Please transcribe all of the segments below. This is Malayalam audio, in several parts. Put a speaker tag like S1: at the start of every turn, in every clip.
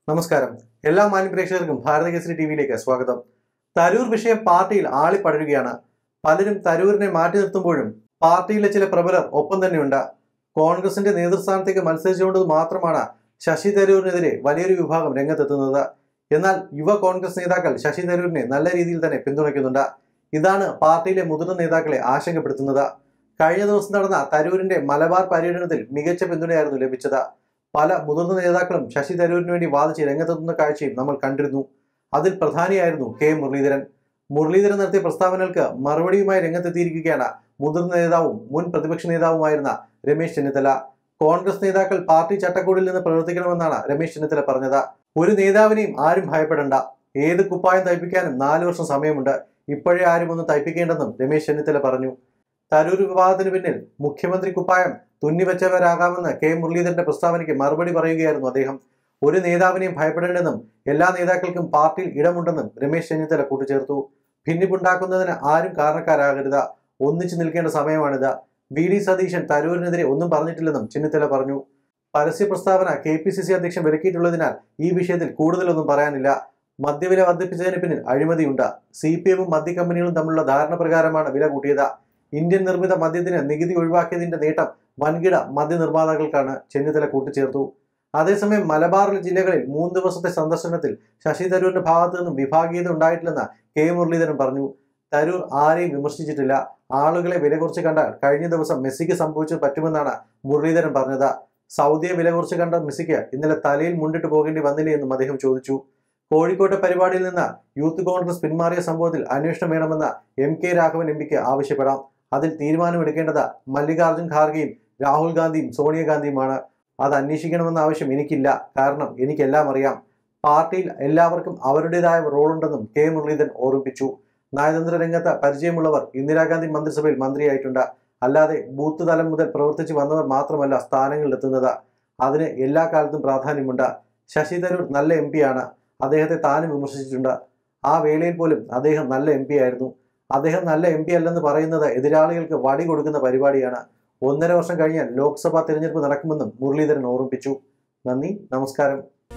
S1: നമസ്കാരം എല്ലാ മാന്യപ്രേക്ഷകർക്കും ഭാരതകേസരി ടി വിയിലേക്ക് സ്വാഗതം തരൂർ വിഷയം പാർട്ടിയിൽ ആളിപ്പടരുകയാണ് പലരും തരൂരിനെ മാറ്റി നിർത്തുമ്പോഴും പാർട്ടിയിലെ ചില പ്രബലർ ഒപ്പം തന്നെയുണ്ട് കോൺഗ്രസിന്റെ നേതൃസ്ഥാനത്തേക്ക് മത്സരിച്ചുകൊണ്ട് മാത്രമാണ് ശശി തരൂരിനെതിരെ വലിയൊരു വിഭാഗം രംഗത്തെത്തുന്നത് എന്നാൽ യുവ കോൺഗ്രസ് നേതാക്കൾ ശശി തരൂരിനെ നല്ല രീതിയിൽ തന്നെ പിന്തുണയ്ക്കുന്നുണ്ട് ഇതാണ് പാർട്ടിയിലെ മുതിർന്ന നേതാക്കളെ ആശങ്കപ്പെടുത്തുന്നത് കഴിഞ്ഞ ദിവസം നടന്ന തരൂരിന്റെ മലബാർ പര്യടനത്തിൽ മികച്ച പിന്തുണയായിരുന്നു ലഭിച്ചത് പല മുതിർന്ന നേതാക്കളും ശശി തരൂരിന് വേണ്ടി വാദിച്ച് രംഗത്തെത്തുന്ന കാഴ്ചയും നമ്മൾ കണ്ടിരുന്നു അതിൽ പ്രധാനിയായിരുന്നു കെ മുരളീധരൻ മുരളീധരൻ നടത്തിയ പ്രസ്താവനകൾക്ക് മറുപടിയുമായി രംഗത്തെത്തിയിരിക്കുകയാണ് മുതിർന്ന നേതാവും മുൻ പ്രതിപക്ഷ നേതാവുമായിരുന്ന രമേശ് ചെന്നിത്തല കോൺഗ്രസ് നേതാക്കൾ പാർട്ടി ചട്ടക്കൂടിൽ നിന്ന് പ്രവർത്തിക്കണമെന്നാണ് രമേശ് ചെന്നിത്തല പറഞ്ഞത് ഒരു നേതാവിനെയും ആരും ഭയപ്പെടേണ്ട ഏത് കുപ്പായം തയ്പ്പിക്കാനും നാല് വർഷം സമയമുണ്ട് ഇപ്പോഴേ ആരും ഒന്ന് തയ്പ്പിക്കേണ്ടെന്നും രമേശ് ചെന്നിത്തല പറഞ്ഞു തരൂർ വിവാദത്തിന് പിന്നിൽ മുഖ്യമന്ത്രി കുപ്പായം തുന്നിവെച്ചവരാകാമെന്ന് കെ മുരളീധരന്റെ പ്രസ്താവനയ്ക്ക് മറുപടി പറയുകയായിരുന്നു അദ്ദേഹം ഒരു നേതാവിനെയും ഭയപ്പെടേണ്ടെന്നും എല്ലാ നേതാക്കൾക്കും പാർട്ടിയിൽ ഇടമുണ്ടെന്നും രമേശ് ചെന്നിത്തല കൂട്ടിച്ചേർത്തു ഭിന്നിപ്പുണ്ടാക്കുന്നതിന് ആരും കാരണക്കാരാകരുത് ഒന്നിച്ചു നിൽക്കേണ്ട സമയമാണിത് വി ഡി സതീശൻ തരൂരിനെതിരെ ഒന്നും പറഞ്ഞിട്ടില്ലെന്നും ചെന്നിത്തല പറഞ്ഞു പരസ്യ പ്രസ്താവന കെ പി സി സി അധ്യക്ഷൻ വിലക്കിയിട്ടുള്ളതിനാൽ ഈ വിഷയത്തിൽ കൂടുതലൊന്നും പറയാനില്ല മദ്യവില വർദ്ധിപ്പിച്ചതിന് പിന്നിൽ അഴിമതിയുണ്ട് സി പി എമ്മും മദ്യ കമ്പനികളും തമ്മിലുള്ള ധാരണ പ്രകാരമാണ് വില കൂട്ടിയത് ഇന്ത്യൻ നിർമ്മിത മദ്യത്തിന് നികുതി ഒഴിവാക്കിയതിന്റെ നേട്ടം വൻകിട മദ്യ നിർമ്മാതാക്കൾക്കാണ് ചെന്നിത്തല കൂട്ടിച്ചേർത്തു അതേസമയം മലബാർ ജില്ലകളിൽ മൂന്ന് ദിവസത്തെ സന്ദർശനത്തിൽ ശശി തരൂരിന്റെ ഭാഗത്തു നിന്നും വിഭാഗീയത ഉണ്ടായിട്ടില്ലെന്ന് കെ മുരളീധരൻ പറഞ്ഞു തരൂർ ആരെയും വിമർശിച്ചിട്ടില്ല ആളുകളെ വില കുറച്ച് കണ്ടാൽ കഴിഞ്ഞ ദിവസം മെസ്സിക്ക് സംഭവിച്ചത് പറ്റുമെന്നാണ് മുരളീധരൻ പറഞ്ഞത് സൗദിയെ വില കുറച്ച് കണ്ട മെസ്സിക്ക് ഇന്നലെ തലയിൽ മുണ്ടിട്ട് പോകേണ്ടി വന്നില്ലേ എന്നും അദ്ദേഹം ചോദിച്ചു കോഴിക്കോട്ടെ പരിപാടിയിൽ നിന്ന് യൂത്ത് കോൺഗ്രസ് പിന്മാറിയ സംഭവത്തിൽ അന്വേഷണം വേണമെന്ന് എം കെ രാഘവൻ എം പിക്ക് ആവശ്യപ്പെടാം അതിൽ തീരുമാനമെടുക്കേണ്ടത് മല്ലികാർജുൻ ഖാർഗെയും രാഹുൽ ഗാന്ധിയും സോണിയാഗാന്ധിയുമാണ് അത് അന്വേഷിക്കണമെന്ന ആവശ്യം എനിക്കില്ല കാരണം എനിക്കെല്ലാം അറിയാം പാർട്ടിയിൽ എല്ലാവർക്കും അവരുടേതായ റോളുണ്ടെന്നും കെ മുരളീധരൻ ഓർമ്മിപ്പിച്ചു നയതന്ത്ര രംഗത്ത് പരിചയമുള്ളവർ ഇന്ദിരാഗാന്ധി മന്ത്രിസഭയിൽ മന്ത്രിയായിട്ടുണ്ട് അല്ലാതെ ബൂത്ത് തലം മുതൽ പ്രവർത്തിച്ചു വന്നവർ മാത്രമല്ല സ്ഥാനങ്ങളിലെത്തുന്നത് അതിന് എല്ലാ കാലത്തും പ്രാധാന്യമുണ്ട് ശശി തരൂർ നല്ല എം ആണ് അദ്ദേഹത്തെ താനും വിമർശിച്ചിട്ടുണ്ട് ആ വേളയിൽ പോലും അദ്ദേഹം നല്ല എം ആയിരുന്നു അദ്ദേഹം നല്ല എം പി അല്ലെന്ന് പറയുന്നത് എതിരാളികൾക്ക് വടി കൊടുക്കുന്ന പരിപാടിയാണ് ഒന്നര വർഷം കഴിഞ്ഞാൽ ലോക്സഭാ തെരഞ്ഞെടുപ്പ് നടക്കുമെന്നും മുരളീധരൻ ഓർമ്മിപ്പിച്ചു നന്ദി നമസ്കാരം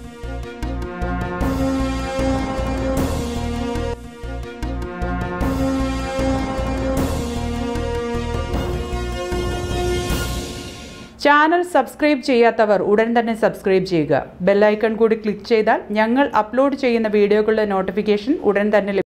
S2: ചാനൽ സബ്സ്ക്രൈബ് ചെയ്യാത്തവർ ഉടൻ തന്നെ സബ്സ്ക്രൈബ് ചെയ്യുക ബെല്ലൈക്കൺ കൂടി ക്ലിക്ക് ചെയ്താൽ ഞങ്ങൾ അപ്ലോഡ് ചെയ്യുന്ന വീഡിയോകളുടെ നോട്ടിഫിക്കേഷൻ ഉടൻ തന്നെ ലഭിക്കും